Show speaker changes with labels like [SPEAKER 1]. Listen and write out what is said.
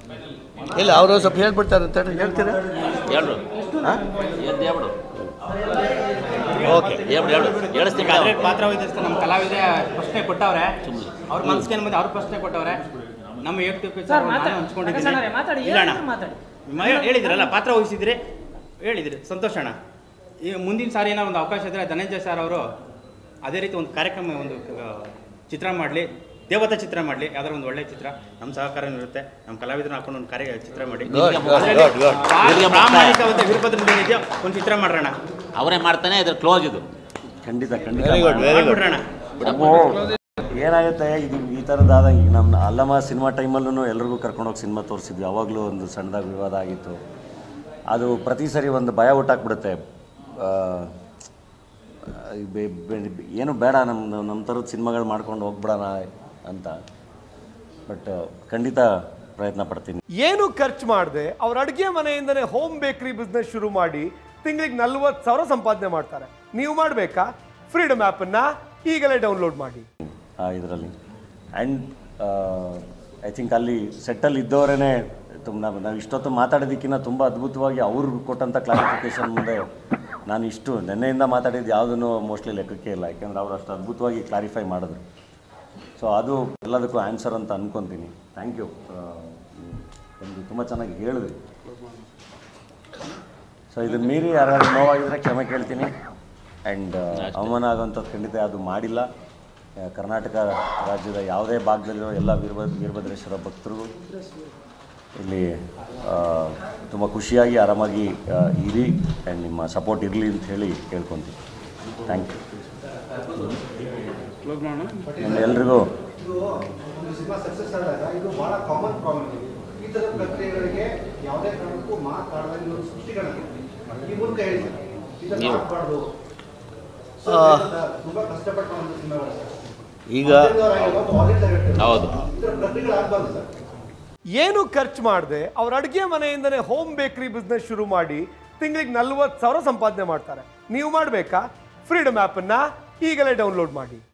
[SPEAKER 1] ಇಲ್ಲ ಅವರು ಸ್ವಲ್ಪ ಹೇಳ್ಬಿಡ್ತಾರೆ ಅಂತ ಹೇಳಿ ಹೇಳ್ತೀರಾ
[SPEAKER 2] ಹೇಳ್ರು
[SPEAKER 1] ಹಾಂ
[SPEAKER 2] ಎದ್ದು ಹೇಳ್ಬಿಡು
[SPEAKER 1] ಓಕೆ
[SPEAKER 2] ಹೇಳ್ಬಿಡು ಹೇಳ್ಬಿಡು ಹೇಳಿಸ್ತೀನಿ
[SPEAKER 3] ಅದ್ರ ಪಾತ್ರ ವಹಿಸಿದ ನಮ್ಮ ಕಲಾವಿದೆ ಪ್ರಶ್ನೆ ಕೊಟ್ಟವ್ರೆ ಅವ್ರ ಮನ್ಸಿಗೆ ಬಂದು ಅವ್ರ ಪ್ರಶ್ನೆ ಕೊಟ್ಟವ್ರೆ ನಮ್ಮ ಯೂಟ್ಯೂಬ್
[SPEAKER 4] ಸರ್, ಮಾತಾಡಿ.
[SPEAKER 3] ಹಂಚ್ಕೊಂಡಿದ್ದೀನಿ
[SPEAKER 4] ಪ್ರಕಾಶ್ ಅಣ್ಣಾವ್ರೆ, ಮಾತಾಡಿ.
[SPEAKER 3] ಇಲ್ಲ ಅಣ್ಣ.
[SPEAKER 4] ಏನಾದ್ರು ಮಾತಾಡಿ.
[SPEAKER 3] ಮ- ಹೇಳಿದ್ರಲ್ಲ ಪಾತ್ರ ವಹಿಸಿದ್ರಿ ಹೇಳಿದ್ರಿ ಸಂತೋಷ ಅಣ್ಣ ಈಗ ಮುಂದಿನ ಸಾರಿ ಏನೋ ಒಂದು ಅವಕಾಶ ಇದ್ರೆ ಧನಂಜಯ ಸರ್ ಅವರು ಅದೇ ರೀತಿ ಒಂದು ಕಾರ್ಯಕ್ರಮ ಒಂದು ಆ, ಚಿತ್ರ ಮಾಡಲಿ ದೇವತಾ ಚಿತ್ರ ಮಾಡಲಿ ಯಾವ್ದಾರ ಒಂದು ಒಳ್ಳೆ ಚಿತ್ರ ನಮ್ಮ ಸಹಕಾರ ಇರುತ್ತೆ ನಮ್ಮ ಕಲಾವಿದರನ್ನ ಹಾಕೊಂಡು ಒಂದು ಕಾರ್ಯ ಚಿತ್ರ ಮಾಡಿ
[SPEAKER 1] Good, good,
[SPEAKER 3] ಅದ್ರಲ್ಲಿ
[SPEAKER 1] good, good.
[SPEAKER 3] ಪ್ರಾ- ಪ್ರಾಮಾಣಿಕವಾದ ವೀರಭದ್ರ ನಿಜ ಒಂದು ಚಿತ್ರ ಮಾಡೋಣ
[SPEAKER 2] ಅವರೇ ಮಾಡ್ತಾನೆ ಇದ್ರ ಕ್ಲೋಸ್ ಇದು
[SPEAKER 5] ಖಂಡಿತ ಖಂಡಿತ
[SPEAKER 1] ವೆರಿ ಗುಡ್ ವೆರಿ ಗುಡ್
[SPEAKER 3] ಮಾಡ್ಬಿಡ್ರಣ
[SPEAKER 5] ಏನಾಗುತ್ತೆ ಇದು ಈ ಥರದಾದ ಈಗ ನಮ್ಮ ಅಲ್ಲಮ್ಮ ಸಿನಿಮಾ ಟೈಮಲ್ಲೂ ಎಲ್ರಿಗೂ ಕರ್ಕೊಂಡೋಗಿ ಸಿನಿಮಾ ತೋರಿಸಿದ್ವಿ ಅವಾಗಲೂ ಒಂದು ಸಣ್ಣದಾಗಿ ವಿವಾದ ಆಗಿತ್ತು ಅದು ಪ್ರತಿ ಸರಿ ಒಂದು ಭಯ ಹುಟ್ಟಾಕ್ಬಿಡುತ್ತೆ ಆ, ಬೆ- ಬೆ- ಏನು ಬೇಡ ನಮ್ಮ ನಮ್ಮ ಥರದ ಸಿನಿಮಾಗಳು ಮಾಡ್ಕೊಂಡು ಹೋಗ್ಬಿಡೋಣ ಅಂತ ಬಟ್ ಖಂಡಿತ ಪ್ರಯತ್ನ ಪಡ್ತೀನಿ
[SPEAKER 6] ಏನು ಖರ್ಚು ಮಾಡದೆ ಅವ್ರ ಅಡುಗೆ ಮನೆಯಿಂದನೇ ಹೋಮ್ ಬೇಕರಿ ಬಿಸ್ನೆಸ್ ಶುರು ಮಾಡಿ ತಿಂಗಳಿಗೆ ನಲ್ವತ್ತು ಸಾವಿರ ಸಂಪಾದನೆ ಮಾಡ್ತಾರೆ ನೀವು ಮಾಡಬೇಕಾ ಫ್ರೀಡಮ್ ಆ್ಯಪನ್ನು ಈಗಲೇ ಡೌನ್ಲೋಡ್ ಮಾಡಿ
[SPEAKER 5] ಇದರಲ್ಲಿ ಆ್ಯಂಡ್ ಐ ಥಿಂಕ್ ಅಲ್ಲಿ ಸೆಟ್ಟಲ್ಲಿ ಇದ್ದವರೇ ತುಂಬ ನಾವು ನಾವು ಇಷ್ಟೊತ್ತು ಮಾತಾಡೋದಕ್ಕಿಂತ ತುಂಬ ಅದ್ಭುತವಾಗಿ ಅವ್ರು ಕೊಟ್ಟಂಥ ಕ್ಲಾರಿಫಿಕೇಷನ್ ಮುಂದೆ ನಾನು ಇಷ್ಟು ನಿನ್ನೆಯಿಂದ ಮಾತಾಡಿದ್ದು ಯಾವುದೂ ಮೋಸ್ಟ್ಲಿ ಲೆಕ್ಕಕ್ಕೆ ಇಲ್ಲ ಯಾಕೆಂದ್ರೆ ಅವ್ರು ಅಷ್ಟು ಅದ್ಭುತವಾಗಿ ಕ್ಲಾರಿಫೈ ಮಾಡಿದ್ರು ಸೊ ಅದು ಎಲ್ಲದಕ್ಕೂ ಆನ್ಸರ್ ಅಂತ ಅನ್ಕೊತೀನಿ ಥ್ಯಾಂಕ್ ಯು ಒಂದು ತುಂಬ ಚೆನ್ನಾಗಿ ಹೇಳಿದ್ರಿ ಸೊ ಇದನ್ನ ಮೀರಿ ಯಾರಾದ್ರೂ ನೋವಾಗಿದ್ರೆ ಕ್ಷಮೆ ಕೇಳ್ತೀನಿ ಆ್ಯಂಡ್ ಅವಮಾನ ಆಗೋಂಥದ್ದು ಖಂಡಿತ ಅದು ಮಾಡಿಲ್ಲ ಆ, ಕರ್ನಾಟಕ ರಾಜ್ಯದ ಯಾವುದೇ ಭಾಗದಲ್ಲಿರೋ ಎಲ್ಲ ವೀರಭ ವೀರಭದ್ರೇಶ್ವರ ಭಕ್ತರಿಗೂ ಇಲ್ಲಿ ತುಂಬ ಖುಷಿಯಾಗಿ ಆರಾಮಾಗಿ ಆ, ಇರಿ ಆ್ಯಂಡ್ ನಿಮ್ಮ ಸಪೋರ್ಟ್ ಇರಲಿ ಅಂತ ಹೇಳಿ ಕೇಳ್ಕೊತೀನಿ ಥ್ಯಾಂಕ್ ಯು ಎಲ್ರಿಗೂ
[SPEAKER 7] ಸಿನಿಮಾ ಸಕ್ಸಸ್ ಆದಾಗ ಇದು ಬಹಳ ಕಾಮನ್ ಪ್ರಾಬ್ಲಮ್ ಇದೆ ಈ ಥರದ ಪ್ರಕ್ರಿಯೆಗಳಿಗೆ ಯಾವುದೇ ಕಾರಣಕ್ಕೂ ಮಾತಾಡದ ಇನ್ನೊಂದು ಸೃಷ್ಟಿಗಳಾಗಿದೆ ಈ ಮೂಲಕ ಹೇಳಿ ಸರ್ ಇದನ್ನು
[SPEAKER 2] ನೀವು.
[SPEAKER 7] ಮಾಡಬಾರ್ದು
[SPEAKER 1] ಆ.
[SPEAKER 7] ತುಂಬಾ ಕಷ್ಟಪಟ್ಟ ಒಂದು ಸಿನಿಮಾಗಳು ಸರ್
[SPEAKER 1] ಈಗ
[SPEAKER 2] ಹೌದು
[SPEAKER 7] ಈ ಥರ ಪ್ರಕ್ರಿಯೆಗಳಾಗಬಾರ್ದು ಸರ್
[SPEAKER 6] ಏನು ಖರ್ಚು ಮಾಡದೆ ಅವ್ರ ಅಡುಗೆ ಮನೆಯಿಂದನೇ ಹೋಮ್ ಬೇಕರಿ ಬಿಸ್ನೆಸ್ ಶುರು ಮಾಡಿ ತಿಂಗಳಿಗೆ ನಲ್ವತ್ತು ಸಾವಿರ ಸಂಪಾದನೆ ಮಾಡ್ತಾರೆ ನೀವು ಮಾಡಬೇಕಾ ಫ್ರೀಡಮ್ ಆ್ಯಪನ್ನು ಈಗಲೇ ಡೌನ್ಲೋಡ್ ಮಾಡಿ